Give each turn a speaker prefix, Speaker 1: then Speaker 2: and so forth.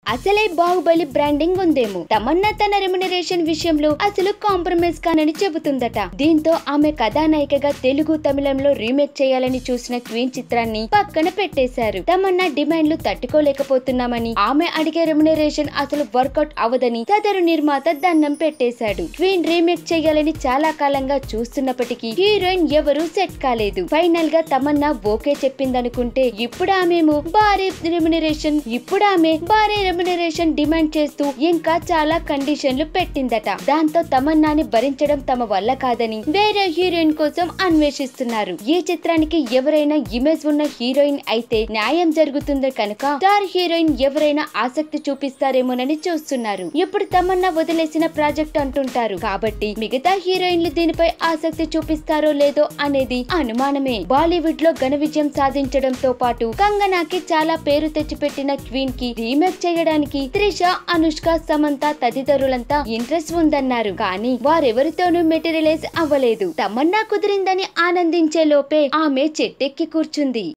Speaker 1: అసలే బాహుబలి బ్రాండింగ్ ఉందేమో తమన్నా తన రెమ్యునరేషన్ విషయంలో అసలు కాంప్రమైజ్ కానని చెబుతుందట దీంతో ఆమె కథానాయికగా తెలుగు తమిళంలో రీమేక్ చేయాలని చూసిన క్వీన్ చిత్రాన్ని పక్కన పెట్టేశారు తమన్నా డిమాండ్లు తట్టుకోలేకపోతున్నామని ఆమె అడిగే రెమ్యునరేషన్ అసలు వర్కౌట్ అవదని సదరు నిర్మాత దండం పెట్టేశాడు క్వీన్ రీమేక్ చేయాలని చాలా కాలంగా చూస్తున్నప్పటికీ హీరోయిన్ ఎవరూ సెట్ కాలేదు ఫైనల్ గా తమన్నా ఓకే చెప్పిందనుకుంటే ఇప్పుడు ఆమెమో భారీ రెమ్యునరేషన్ ఇప్పుడు ఆమె భారీ రెమ్యునరేషన్ డిమాండ్ చేస్తూ ఇంకా చాలా కండిషన్లు పెట్టిందట దాంతో తమన్నాని భరించడం తమ వల్ల కాదని వేరే హీరోయిన్ కోసం అన్వేషిస్తున్నారు ఈ చిత్రానికి ఎవరైనా ఇమేజ్ ఉన్న హీరోయిన్ అయితే న్యాయం జరుగుతుంది కనుక స్టార్ హీరోయిన్ ఎవరైనా ఆసక్తి చూపిస్తారేమోనని చూస్తున్నారు ఇప్పుడు తమన్నా వదిలేసిన ప్రాజెక్ట్ అంటుంటారు కాబట్టి మిగతా హీరోయిన్లు దీనిపై ఆసక్తి చూపిస్తారో లేదో అనేది అనుమానమే బాలీవుడ్ లో ఘన విజయం సాధించడంతో పాటు కంగనాకి చాలా పేరు తెచ్చిపెట్టిన క్వీన్ కి రీమేక్ చేయడానికి త్రిష అనుష్క సమంత తదితరులంతా ఇంట్రెస్ట్ ఉందన్నారు కానీ వారెవరితోనూ మెటీరియలైజ్ అవ్వలేదు తమన్నా కుదిరిందని ఆనందించే లోపే ఆమె చెట్టెక్కి కూర్చుంది